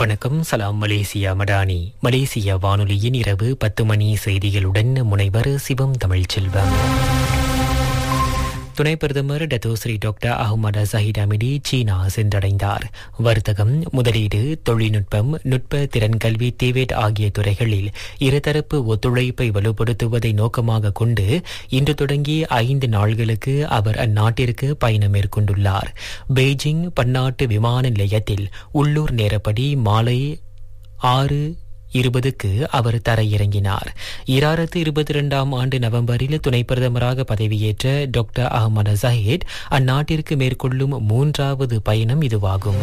வணக்கம் சலாம் Malaysia Madani Malaysia வானொலியின் இரவு பத்து மணி செய்திகளுடன் முனைவர் சிவம் தமிழ்ச்செல்வம் துணை பிரதமர் Datuk Seri doctor Ahmad Zahid Hamidi சீனா சென்றடைந்தார் வர்த்தகம் முதலீடு தொழில்நுட்பம் நுட்ப திறன் கல்வி தேவேட் ஆகிய துறைகளில் இருதரப்பு ஒத்துழைப்பை வலுப்படுத்துவதை நோக்கமாக கொண்டு இன்று தொடங்கி ஐந்து நாள்களுக்கு அவர் அந்நாட்டிற்கு பயணம் மேற்கொண்டுள்ளார் பெய்ஜிங் பன்னாட்டு விமான நிலையத்தில் உள்ளூர் நேரப்படி மாலை ஆறு இருபதுக்கு அவர் தரையிறங்கினார் இராயிரத்து இருபத்தி இரண்டாம் ஆண்டு நவம்பரில் துணை பிரதமராக பதவியேற்ற டாக்டர் அகமது ஜஹீத் அந்நாட்டிற்கு மேற்கொள்ளும் மூன்றாவது பயணம் இதுவாகும்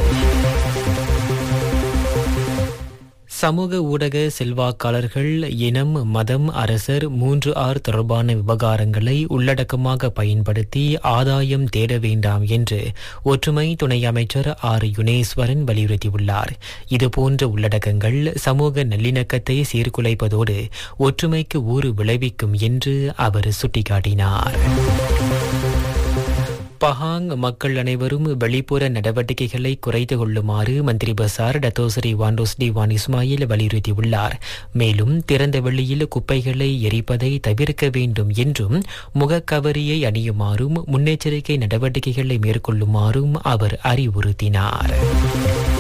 சமூக ஊடக செல்வாக்காளர்கள் இனம் மதம் அரசர் மூன்று ஆறு தொடர்பான விவகாரங்களை உள்ளடக்கமாக பயன்படுத்தி ஆதாயம் தேட வேண்டாம் என்று ஒற்றுமை துணை அமைச்சர் ஆர் யுனேஸ்வரன் வலியுறுத்தியுள்ளார் இதுபோன்ற உள்ளடக்கங்கள் சமூக நல்லிணக்கத்தை சீர்குலைப்பதோடு ஒற்றுமைக்கு ஊறு விளைவிக்கும் என்று அவர் சுட்டிக்காட்டினார் பஹாங் மக்கள் அனைவரும் வெளிப்புற நடவடிக்கைகளை குறைத்து கொள்ளுமாறு மந்திரி பசார் டத்தோசரி வாண்டோஸ்டி வான் இஸ்மாயில் வலியுறுத்தியுள்ளார் மேலும் திறந்த வெளியில் குப்பைகளை எரிப்பதை தவிர்க்க வேண்டும் என்றும் முகக்கவரியை அணியுமாறும் முன்னெச்சரிக்கை நடவடிக்கைகளை மேற்கொள்ளுமாறும் அவர் அறிவுறுத்தினார்